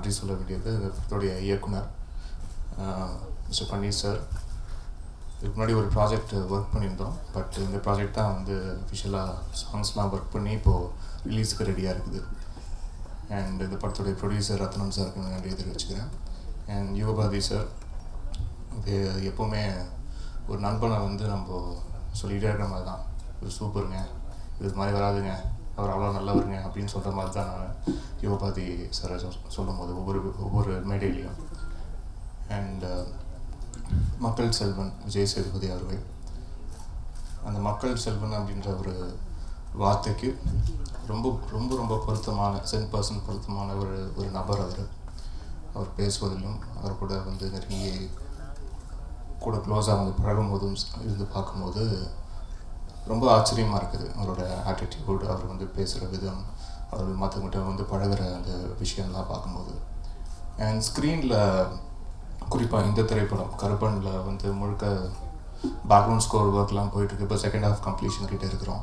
நன்றி சொல்ல வேண்டியது இந்த படத்துடைய இயக்குனர் மிஸ்டர் பன்னீர் சார் இதுக்கு முன்னாடி ஒரு ப்ராஜெக்ட் ஒர்க் பண்ணியிருந்தோம் பட் இந்த ப்ராஜெக்ட் தான் வந்து அஃபிஷியலாக சாங்ஸ்லாம் ஒர்க் பண்ணி இப்போது ரிலீஸுக்கு ரெடியாக இருக்குது அண்ட் இந்த படத்துடைய ப்ரொடியூசர் ரத்னம் சாருக்கு நன்றி தெரிவிச்சுக்கிறேன் அண்ட் யுவபாதி சார் இது எப்போவுமே ஒரு நண்பனை வந்து நம்ம சொல்லிகிட்டே இருக்கிற மாதிரி தான் இது சூப்பருங்க இது மாதிரி வராதுங்க அவர் அவ்வளோ நல்லவருங்க அப்படின்னு சொல்கிற மாதிரி தான் நான் யுவபாதி சாரை சொ- சொல்லும் போது ஒவ்வொரு ஒவ்வொரு மேடையிலையும் அண்ட் மக்கள் செல்வன் விஜய் சேதுபதி அவர்கள் அந்த மக்கள் செல்வன் அப்படின்ற ஒரு வார்த்தைக்கு ரொம்ப ரொம்ப ரொம்ப பொருத்தமான சென் பர்சன்ட் பொருத்தமான ஒரு ஒரு நபர் அவர் அவர் பேசுவதிலும் அவர் கூட வந்து நெருங்கி கூட க்ளோஸாக வந்து பழகும் போதும் இருந்து பார்க்கும்போது ரொம்ப ஆச்சரியமாக இருக்குது அவரோட ஆட்டிடியூட் அவர் வந்து பேசுகிற விதம் அவர் மற்றவங்கிட்ட வந்து பழகுற அந்த விஷயம்லாம் பார்க்கும்போது அண்ட் ஸ்க்ரீனில் குறிப்பாக இந்த திரைப்படம் கருப்பனில் வந்து முழுக்க பேக்ரவுண்ட் ஸ்கோர் ஒர்க்லாம் போயிட்டுருக்கு இப்போ செகண்ட் ஹாஃப் கம்ப்ளீஷன் கிட்டே இருக்கிறோம்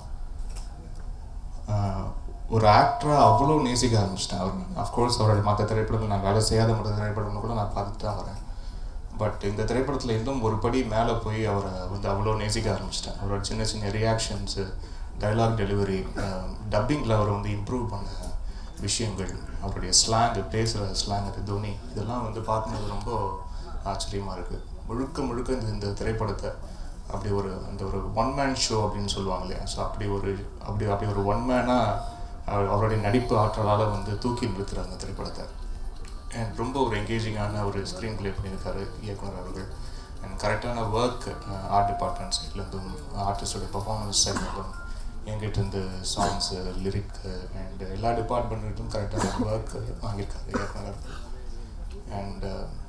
ஆஹ் ஒரு ஆக்டராக அவ்வளோ நேசிக்க ஆரம்பிச்சிட்டேன் அவர் அஃப்கோர்ஸ் அவரோட மற்ற திரைப்படங்கள் நான் வேலை செய்யாத மற்ற திரைப்படம்னு கூட நான் பார்த்துட்டு தான் வரேன் பட் இந்த திரைப்படத்தில் இன்னும் ஒரு படி மேலே போய் அவரை வந்து அவ்வளோ நேசிக்க ஆரம்பிச்சிட்டேன் அவரோட சின்ன சின்ன ரியாக்ஷன்ஸு டைலாக் டெலிவரி டப்பிங்கில் அவர் வந்து இம்ப்ரூவ் பண்ண விஷயங்கள் அவருடைய ஸ்லாங் பேசுகிற ஸ்லாங் அது துணி இதெல்லாம் வந்து பார்க்கும்போது ரொம்ப ஆச்சரியமாக இருக்குது முழுக்க முழுக்க இந்த இந்த திரைப்படத்தை அப்படி ஒரு அந்த ஒரு ஒன் மேன் ஷோ அப்படின்னு சொல்லுவாங்க இல்லையா ஸோ அப்படி ஒரு அப்படி அப்படி ஒரு ஒன் மேனாக அவருடைய நடிப்பு ஆற்றலால் வந்து தூக்கி நிறுத்துறாங்க அந்த திரைப்படத்தை அண்ட் ரொம்ப ஒரு என்கேஜிங்கான ஒரு ஸ்க்ரீன் ப்ளே பண்ணியிருக்காரு இயக்குனர் அவர்கள் அண்ட் கரெக்டான ஒர்க் ஆர்ட் டிபார்ட்மெண்ட் சைட்லேருந்தும் ஆர்டிஸ்டோட பர்ஃபார்மன்ஸ் சைட்லேருந்தும் என்கிட்ட இருந்து சாங்ஸு லிரிக்கு அண்ட் எல்லா டிபார்ட்மெண்ட்டும் கரெக்டான ஒர்க் வாங்கியிருக்காரு இயக்குனர் அவர்கள் அண்ட்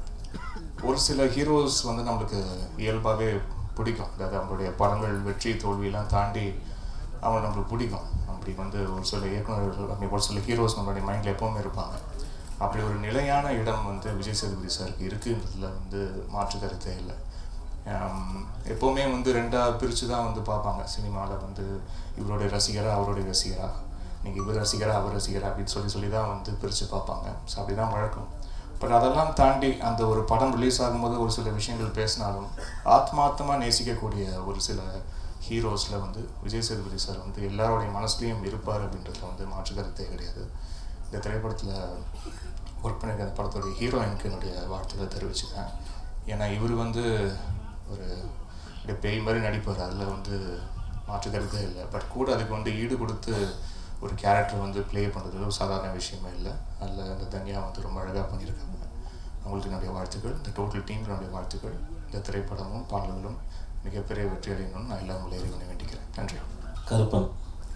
ஒரு சில ஹீரோஸ் வந்து நம்மளுக்கு இயல்பாகவே பிடிக்கும் அதாவது அவங்களுடைய படங்கள் வெற்றி தோல்வியெல்லாம் தாண்டி அவங்க நம்மளுக்கு பிடிக்கும் அப்படி வந்து ஒரு சில இயக்குநர்கள் அப்படி ஒரு சில ஹீரோஸ் நம்மளுடைய மைண்டில் எப்போவுமே இருப்பாங்க அப்படி ஒரு நிலையான இடம் வந்து விஜய் சேதுபதி சாருக்கு இருக்குன்றதுல வந்து மாற்று கருத்தே இல்லை ஆம், எப்போவுமே வந்து ரெண்டாக பிரித்து தான் வந்து பார்ப்பாங்க சினிமாவில் வந்து இவருடைய ரசிகரா அவருடைய ரசிகரா நீங்கள் இவர் ரசிகரா அவர் ரசிகரா அப்படின்னு சொல்லி சொல்லி தான் வந்து பிரித்து பார்ப்பாங்க ஸோ அப்படி தான் வழக்கம் பட் அதெல்லாம் தாண்டி அந்த ஒரு படம் ரிலீஸ் ஆகும்போது ஒரு சில விஷயங்கள் பேசினாலும் ஆத்மார்த்தமாக நேசிக்கக்கூடிய ஒரு சில ஹீரோஸில் வந்து விஜய் சேதுபதி சார் வந்து எல்லாருடைய மனசுலையும் இருப்பார் அப்படின்றதுல வந்து மாற்று கருத்தே கிடையாது இந்த திரைப்படத்தில் ஒர்க் பண்ணியிருக்க அந்த படத்துடைய ஹீரோயினுக்கு என்னுடைய வாழ்த்துக்களை தெரிவிச்சுக்கிறேன் ஏன்னா இவர் வந்து ஒரு அப்படியே பேய் மாதிரி நடிப்பார் அதில் வந்து மாற்று கருத்தே இல்லை பட் கூட அதுக்கு வந்து ஈடு கொடுத்து ஒரு கேரக்டர் வந்து ப்ளே பண்ணுறது ஒரு சாதாரண விஷயமே இல்லை அதில் அந்த தனியா வந்து ரொம்ப அழகாக பண்ணியிருக்காங்க அவங்களுக்கு என்னுடைய வாழ்த்துக்கள் இந்த டோட்டல் டீம் என்னுடைய வாழ்த்துக்கள் இந்த திரைப்படமும் பாடல்களும் மிகப்பெரிய வெற்றி அடையணும்னு நான் எல்லாம் உங்களை இறைவனை வேண்டிக்கிறேன் நன்றி கருப்பன்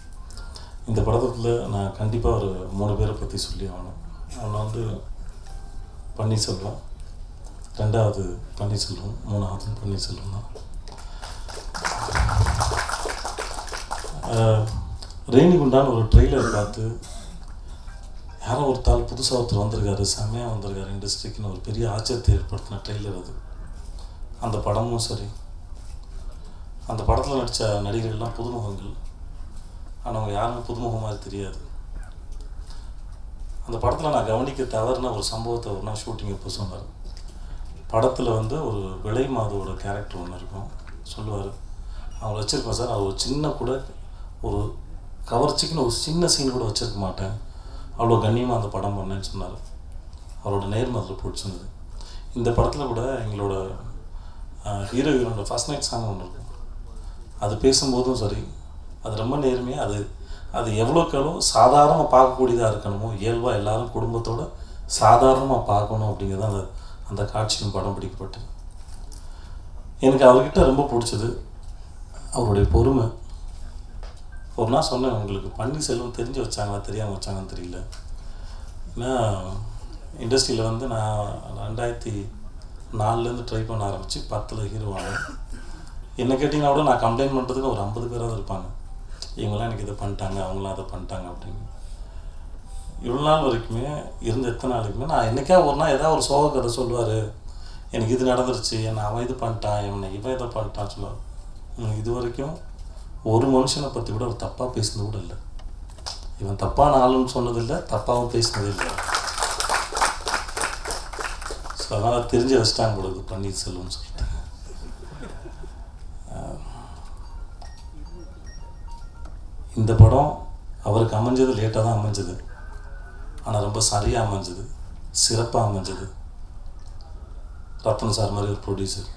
இந்த படத்தில் நான் கண்டிப்பாக ஒரு மூணு பேரை பற்றி சொல்லி ஆகணும் அவனை வந்து பன்னீர்செல்வம் ரெண்டாவது பன்னீர்செல்வம் மூணாவது பன்னீர்செல்வம் தான் ஆஹ், ரேணிகுண்டான் ஒரு ட்ரெய்லர் பார்த்து யாரோ ஒரு தாள் புதுசாக ஒருத்தர் வந்திருக்காரு செம்மையாக வந்திருக்காரு இண்டஸ்ட்ரிக்குன்னு ஒரு பெரிய ஆச்சரியத்தை ஏற்படுத்தின ட்ரெய்லர் அது அந்த படமும் சரி அந்த படத்தில் நடித்த நடிகர்கள்லாம் புதுமுகங்கள் ஆனால் அவங்க யாருமே புதுமுகம் மாதிரி தெரியாது அந்த படத்தில் நான் கவனிக்க தவறுன ஒரு சம்பவத்தை ஒரு நாள் ஷூட்டிங் இப்போ சொன்னார் படத்தில் வந்து ஒரு விலை மாதவோட கேரக்டர் ஒன்று இருக்கும் சொல்லுவார் அவங்க வச்சுருப்பேன் சார் அது ஒரு சின்ன கூட ஒரு கவர்ச்சிக்குன்னு ஒரு சின்ன சீன் கூட வச்சுருக்க மாட்டேன் அவ்வளோ கண்ணியமாக அந்த படம் பண்ணேன்னு சொன்னார் அவரோட நேர்மை அதில் பிடிச்சிருந்தது இந்த படத்தில் கூட எங்களோட ஹீரோ ஹீரோட ஃபஸ்ட் நைட் சாங் ஒன்று இருக்கும் அது பேசும்போதும் சரி அது ரொம்ப நேர்மையாக அது அது எவ்வளோக்கு எவ்வளோ சாதாரணமாக பார்க்கக்கூடியதாக இருக்கணுமோ இயல்பாக எல்லாரும் குடும்பத்தோட சாதாரணமாக பார்க்கணும் அப்படிங்கிறது அந்த அந்த காட்சியும் படம் பிடிக்கப்பட்டது எனக்கு அவர்கிட்ட ரொம்ப பிடிச்சது அவருடைய பொறுமை ஒரு நாள் சொன்னேன் உங்களுக்கு பன்னீர்செல்வம் தெரிஞ்சு வச்சாங்களா தெரியாமல் வச்சாங்கன்னு தெரியல ஏன்னா இண்டஸ்ட்ரியில் வந்து நான் ரெண்டாயிரத்தி நாலுலேருந்து ட்ரை பண்ண ஆரம்பித்து பத்தில் ஹீரோ ஆனேன் என்ன கேட்டிங்கன்னா கூட நான் கம்ப்ளைண்ட் பண்ணுறதுக்கு ஒரு ஐம்பது பேராக தான் இருப்பாங்க இவங்களாம் எனக்கு இதை பண்ணிட்டாங்க அவங்களாம் அதை பண்ணிட்டாங்க அப்படின்னு இவ்வளோ நாள் வரைக்குமே இருந்த எத்தனை நாளுக்குமே நான் என்னைக்கா ஒரு நாள் ஏதாவது ஒரு சோக கதை சொல்லுவார் எனக்கு இது நடந்துருச்சு என்னை அவன் இது பண்ணிட்டான் இவனை இவன் இதை பண்ணிட்டான்னு சொல்லுவார் ம், இது வரைக்கும் ஒரு மனுஷனை பற்றி கூட அவர் தப்பாக பேசினது கூட இல்லை இவன் தப்பான ஆளுன்னு சொன்னதில்லை தப்பாகவும் பேசினது இல்லை ஸோ அதனால் தெரிஞ்சு வச்சுட்டாங்க பொழுது பன்னீர்செல்வம்னு சொல்லிட்டு அஹ், இந்த படம் அவருக்கு அமைஞ்சது லேட்டாக தான் அமைஞ்சது ஆனால் ரொம்ப சரியாக அமைஞ்சது சிறப்பாக அமைஞ்சது ரத்தன் சார் மாதிரி ஒரு ப்ரொடியூசர்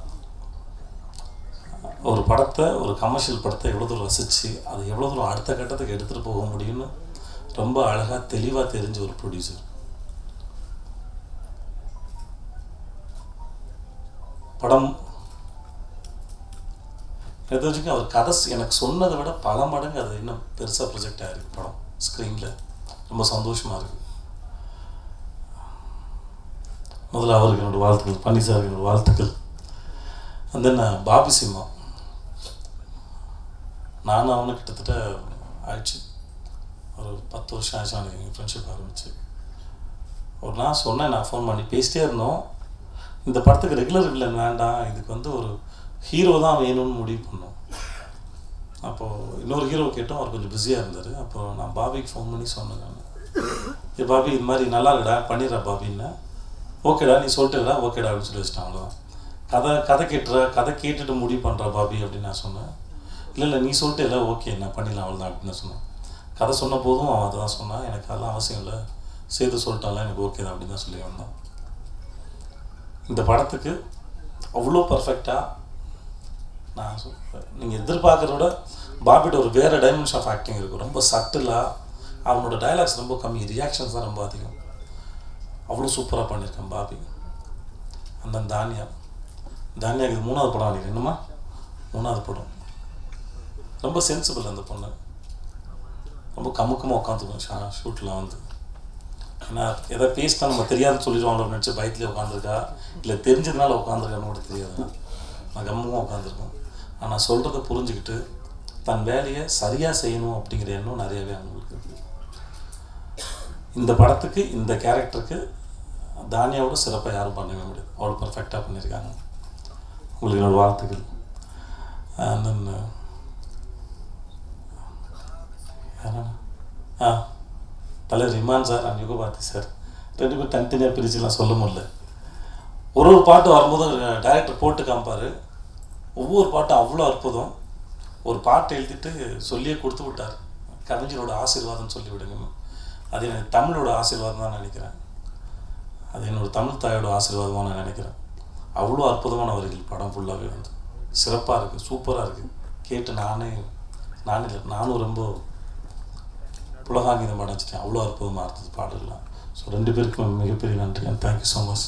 ஒரு படத்தை ஒரு கமர்ஷியல் படத்தை எவ்வளோ தூரம் ரசித்து அதை எவ்வளோ தூரம் அடுத்த கட்டத்துக்கு எடுத்துகிட்டு போக முடியும்னு ரொம்ப அழகாக தெளிவாக தெரிஞ்ச ஒரு ப்ரொடியூசர் படம் எது வச்சுக்க அவர் கதை ஸ்- எனக்கு சொன்னதை விட பல மடங்கு அது இன்னும் பெருசாக ப்ரொஜெக்ட் ஆகிருக்கு படம் ஸ்க்ரீனில் ரொம்ப சந்தோஷமாக இருக்குது முதல்ல அவருக்கு என்னோட வாழ்த்துக்கள் பன்னீர் சாருக்கு என்னோட வாழ்த்துக்கள் அந்த தென் பாபி சிம்மா நானும் அவனும் கிட்டத்தட்ட ஆயிடுச்சு ஒரு பத்து வருஷம் ஆச்சு அவனுக்கு எங்கள் ஃப்ரெண்ட்ஷிப் ஆரம்பிச்சு ஒரு நாள் சொன்னேன் நான் ஃபோன் பண்ணி பேசிட்டே இருந்தோம் இந்த படத்துக்கு ரெகுலர் வில்லன் வேண்டாம் இதுக்கு வந்து ஒரு ஹீரோ தான் வேணும்னு முடிவு பண்ணோம் அப்போது இன்னொரு ஹீரோ கேட்டோம் அவர் கொஞ்சம் பிஸியாக இருந்தார் அப்போ நான் பாபிக்கு ஃபோன் பண்ணி சொன்னேன் நான் ஏ பாபி இது மாதிரி நல்லா இல்லைடா பண்ணிடுறா பாபின்னா ஓகேடா நீ சொல்லிட்டுடா ஓகேடா அப்படின்னு சொல்லி வச்சிட்டான் அவ்வளோதான் கதை கதை கேட்டுற கதை கேட்டுட்டு முடிவு பண்ணுறா பாபி அப்படின்னு நான் சொன்னேன் இல்லை இல்லை நீ சொல்லிட்டு இல்லை ஓகே நான் பண்ணிடலாம் அவ்வளோதான் அப்படின்னு நான் சொன்னேன் கதை சொன்ன போதும் அவன் அதை தான் சொன்னான் எனக்கு அதெல்லாம் அவசியம் இல்லை சேர்த்து சொல்லிட்டான்ல எனக்கு ஓகே தான் அப்படின்னு தான் சொல்லி வந்தான் இந்த படத்துக்கு அவ்வளோ பர்ஃபெக்டாக நான் சொல்கிறேன் நீங்கள் எதிர்பார்க்குறத விட பாபிட்ட ஒரு வேறு டைமென்ஷன் ஆஃப் ஆக்டிங் இருக்கும் ரொம்ப சட்டிலாக அவனோட டயலாக்ஸ் ரொம்ப கம்மி ரியாக்ஷன்ஸ் தான் ரொம்ப அதிகம் அவ்வளோ சூப்பராக பண்ணியிருக்கேன் பாபி அந்த தானியா தானியா இது மூணாவது படம் நினைக்கிறேன் என்னம்மா மூணாவது படம் ரொம்ப சென்சிபிள் அந்த பொண்ணு ரொம்ப கமுக்கமாக உட்காந்துக்கும் ஷா ஷூட்டில் வந்து ஏன்னா எதை பேசினா நம்ம தெரியாதுன்னு சொல்லிடுவாங்களோ நினச்சி பயத்துலேயே உட்காந்துருக்கா இல்லை தெரிஞ்சதுனால உட்காந்துருக்கான்னு கூட தெரியாது நான் கம்முமாக உட்காந்துருக்கேன் ஆனால் சொல்கிறத புரிஞ்சுக்கிட்டு தன் வேலையை சரியாக செய்யணும் அப்படிங்கிற எண்ணம் நிறையவே அவங்களுக்கு இருக்கு இந்த படத்துக்கு இந்த கேரக்டருக்கு தானியாவோட சிறப்பாக யாரும் பண்ணவே முடியாது அவ்வளோ பர்ஃபெக்டாக பண்ணியிருக்காங்க உங்களுக்கு என்னோட வாழ்த்துக்கள் அண்ட் தென் ஆ தலைவர் Imman sir and Yugabharathi sir ரெண்டு பேரும் தனித்தனியாக பிரிச்சுலாம் சொல்ல முடியல ஒரு ஒரு பாட்டு வரும்போது டைரக்டர் போட்டு காமிப்பார் ஒவ்வொரு பாட்டும் அவ்வளோ அற்புதம் ஒரு பாட்டு எழுதிட்டு சொல்லியே கொடுத்து விட்டார் கவிஞரோட ஆசீர்வாதம் சொல்லி விடுங்க அது எனக்கு தமிழோட ஆசீர்வாதம் தான் நினைக்கிறேன் அது என்னோட தமிழ் தாயோட ஆசீர்வாதமாக நான் நினைக்கிறேன் அவ்வளோ அற்புதமான வரிகள் படம் ஃபுல்லாகவே வந்து சிறப்பாக இருக்குது சூப்பராக இருக்குது கேட்டு நானே நானே இல்லை நானும் ரொம்ப புலகாங்கிதம் அடைஞ்சிட்டேன் அவ்வளோ அற்புதமாக இருந்தது பாடலாம் ஸோ ரெண்டு பேருக்கும் மிகப்பெரிய நன்றி அண்ட் தேங்க்யூ ஸோ மச்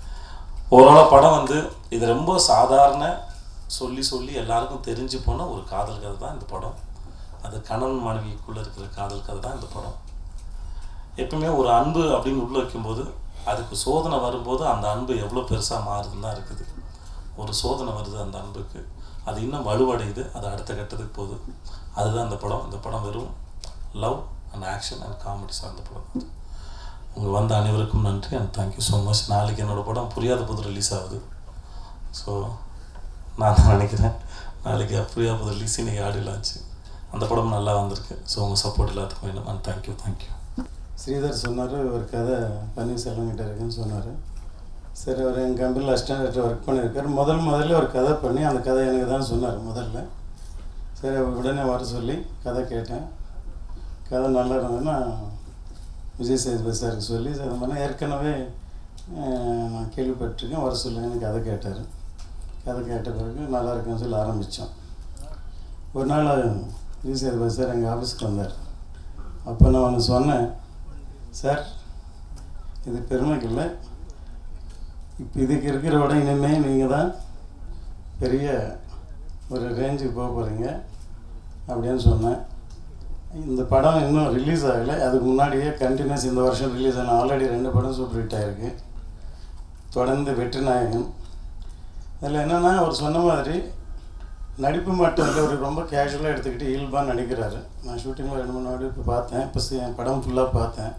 ஓவராலாக படம் வந்து இது ரொம்ப சாதாரண சொல்லி சொல்லி எல்லாருக்கும் தெரிஞ்சு போன ஒரு காதல் கதை தான் இந்த படம் அது கணவன் மனைவிக்குள்ளே இருக்கிற காதல் கதை தான் இந்த படம் எப்பவுமே ஒரு அன்பு அப்படின்னு உள்ள வைக்கும்போது அதுக்கு சோதனை வரும்போது அந்த அன்பு எவ்வளோ பெருசாக மாறுதுன்னு தான் இருக்குது ஒரு சோதனை வருது அந்த அன்புக்கு அது இன்னும் வலுவடையுது அது அடுத்த கட்டத்துக்கு போகுது அதுதான் இந்த படம் இந்த படம் வெறும் love and action and comedy சார்ந்த படம் உங்கள் வந்த அனைவருக்கும் நன்றி அண்ட் தேங்க்யூ ஸோ மச் நாளைக்கு என்னோட படம் புரியாத புது ரிலீஸ் ஆகுது ஸோ நான் தான் நினைக்கிறேன் நாளைக்கு புரியாத புது ரிலீஸ் இன்னைக்கு ஆடியோ லான்ச்சு அந்த படம் நல்லா வந்திருக்கு ஸோ உங்கள் சப்போர்ட் எல்லாத்துக்கும் வேணும் அண்ட் தேங்க்யூ தேங்க்யூ ஸ்ரீதர் சொன்னார் ஒரு கதை பன்னீர்செல்வம் கிட்ட இருக்குன்னு சொன்னார் சரி அவர் எங்கள் கம்பெனியில் அசிஸ்டன்ட் ஒர்க் பண்ணியிருக்காரு முதல் முதல்ல ஒரு கதை பண்ணி அந்த கதை எனக்கு தான் சொன்னார் முதல்ல சரி அவர் உடனே வர சொல்லி கதை கேட்டேன் கதை நல்லா இருந்ததுன்னா விஜய் சேதுபதி சாருக்கு சொல்லி அது மாதிரி ஏற்கனவே அஹ், நான் கேள்விப்பட்டிருக்கேன் வர சொல்லுங்கன்னு கதை கேட்டார் கதை கேட்ட பிறகு நல்லா இருக்குன்னு சொல்லி ஆரம்பித்தோம் ஒரு நாள் விஜய் சேதுபதி சார் எங்கள் ஆஃபீஸ்க்கு வந்தார் அப்போ நான் ஒன்று சொன்னேன் சார் இது பெருமைக்கு இல்லை இப்போ இதுக்கு இருக்கிற விட இனிமேல் நீங்கள் தான் பெரிய ஒரு ரேஞ்சுக்கு போக போகிறீங்க அப்படின்னு சொன்னேன் இந்த படம் இன்னும் ரிலீஸ் ஆகலை அதுக்கு முன்னாடியே கண்டினியூஸ் இந்த வருஷம் ரிலீஸ் ஆன ஆல்ரெடி ரெண்டு படம் சூப்பர் ஹிட் ஆகிருக்கு தொடர்ந்து வெற்றி நாயகன் அதில் என்னென்னா அவர் சொன்ன மாதிரி நடிப்பு மட்டும் இல்லை அவர் ரொம்ப கேஷுவலாக எடுத்துக்கிட்டு இயல்பாக நடிக்கிறாரு நான் ஷூட்டிங்கில் ரெண்டு மூணு வாட்டி இப்போ பார்த்தேன் இப்போ சி- படம் ஃபுல்லாக பார்த்தேன்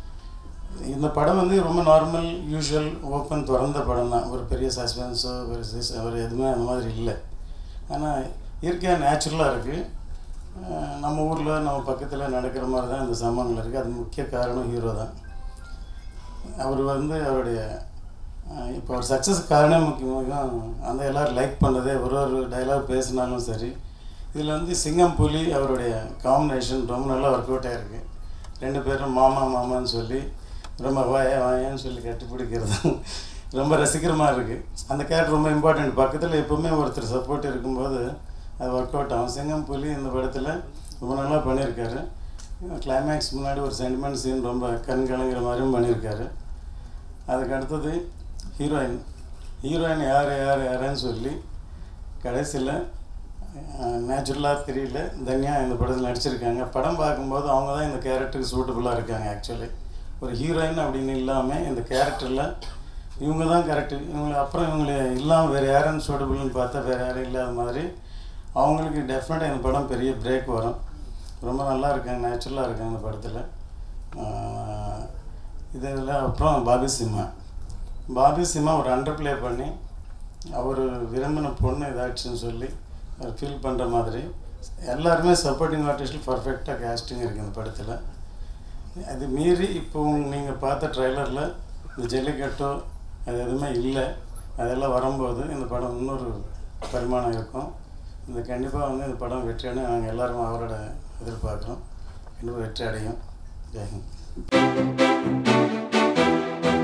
இந்த படம் வந்து ரொம்ப நார்மல் யூஷுவல் ஓப்பன் திறந்த படம் தான் ஒரு பெரிய சஸ்பென்ஸோ ஒரு sis- ஒரு எதுவுமே அந்த மாதிரி இல்லை ஆனால் இயற்கையாக நேச்சுரலாக இருக்குது நம்ம ஊரில் நம்ம பக்கத்தில் நடக்கிற மாதிரி தான் இந்த சம்பவங்கள் இருக்குது அது முக்கிய காரணம் ஹீரோ தான் அவர் வந்து அவருடைய அஹ் இப்போ ஒரு சக்ஸஸ் காரணம் முக்கியமாக அந்த எல்லோரும் லைக் பண்ணதே ஒரு ஒரு டைலாக் பேசினாலும் சரி இதில் வந்து சிங்கம் புலி அவருடைய காம்பினேஷன் ரொம்ப நல்லா ஒர்க் அவுட் ஆகிருக்கு ரெண்டு பேரும் மாமா மாமான்னு சொல்லி ரொம்ப வாயா வாயான்னு சொல்லி கட்டிப்பிடிக்கிறது ரொம்ப ரசிக்கிறமாக இருக்குது அந்த கேரக்டர் ரொம்ப இம்பார்ட்டண்ட் பக்கத்தில் எப்போவுமே ஒருத்தர் சப்போர்ட் இருக்கும்போது அது ஒர்க் அவுட் ஆகும் சிங்கம் புலி இந்த படத்தில் ரொம்ப நல்லா பண்ணியிருக்காரு கிளைமேக்ஸ் முன்னாடி ஒரு சென்டிமெண்ட் சீன் ரொம்ப கண் கலங்குற மாதிரியும் பண்ணியிருக்காரு அதுக்கு அடுத்தது ஹீரோயின் ஹீரோயின் யார் யார் யாருன்னு சொல்லி கடைசியில் நேச்சுரலாக தெரியல தனியா இந்த படத்தில் நடிச்சிருக்காங்க படம் பார்க்கும்போது அவங்க தான் இந்த கேரக்டருக்கு சூட்டபுளாக இருக்காங்க ஆக்சுவலி ஒரு ஹீரோயின் அப்படின்னு இல்லாமல் இந்த கேரக்டரில் இவங்க தான் கரெக்டு இவங்களை அப்புறம் இவங்களை இல்லாமல் வேறு யாரும் சூட்டபுள்னு பார்த்தா வேறு யாரும் இல்லாத மாதிரி அவங்களுக்கு டெஃபினட்டாக இந்த படம் பெரிய பிரேக் வரும் ரொம்ப நல்லா இருக்காங்க நேச்சுரலாக இருக்காங்க இந்த படத்தில் இதில் அப்புறம் பாபி சிம்மா பாபி சிம்மா ஒரு அண்டர் ப்ளே பண்ணி அவர் விரும்பின பொண்ணு இதாச்சுன்னு சொல்லி ஃபீல் பண்ணுற மாதிரி எல்லாருமே சப்போர்ட்டிங் ஆர்டிஸ்டில் பர்ஃபெக்டாக கேஸ்டிங் இருக்குது இந்த படத்தில் அது மீறி இப்போ நீங்கள் பார்த்த ட்ரைலரில் இந்த ஜல்லிக்கட்டோ அது எதுவுமே இல்லை அதெல்லாம் வரும்போது இந்த படம் இன்னொரு பரிமாணம் இருக்கும் இந்த கண்டிப்பாக வந்து இந்த படம் வெற்றியான நாங்கள் எல்லாரும் அவரோட எதிர்பார்க்குறோம் கண்டிப்பாக வெற்றி அடையும் ஜெயஹிந்த்